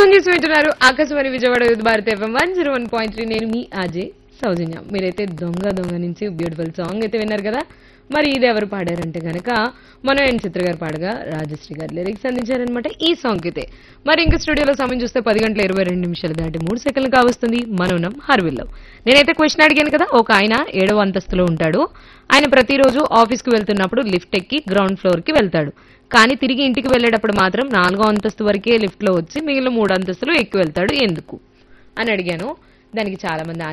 tune చేసి వింటున్నారు Akashvani Vijayawada youth Bharat FM one zero one point three నేను మీ అజయ్ సౌజన్య మీరైతే దొంగ దొంగ నుంచి బ్యూటిఫుల్ సాంగ్ అయితే విన్నారు కదా మరి ఇది ఎవరు పాడారంటే గనక మన ఎన్ చిత్ర గారు పాడగా రాజశ్రీ గారు లిరిక్స్ అందించారనమాట ఈ సాంగ్ అయితే మరి ఇంకా స్టూడియోలో సమయం చూస్తే పది గంటల ఇరవై రెండు నిమిషాలు దాటి మూడు సెకండ్లు కావస్తుంది మనం ఉన్నాం హర్విల్లో నేనైతే క్వశ్చన్ అడిగాను కదా ఒక ఆయన ఏడవ అంతస్తులో ఉంటాడు ఆయన ప్రతిరోజు ఆఫీస్కి వెళ్తున్నప్పుడు లిఫ్ట్ ఎక్కి గ్రౌండ్ ఫ్లోర్కి వెళ్తాడు కానీ తిరిగి ఇంటికి వెళ్ళేటప్పుడు మాత్రం నాలుగో అంతస్తు వరకే లిఫ్ట్ లో వచ్చి మిగిలిన మూడు అంతస్తులు ఎక్కి వెళ్తాడు ఎందుకు అని అడిగాను దానికి చాలా మంది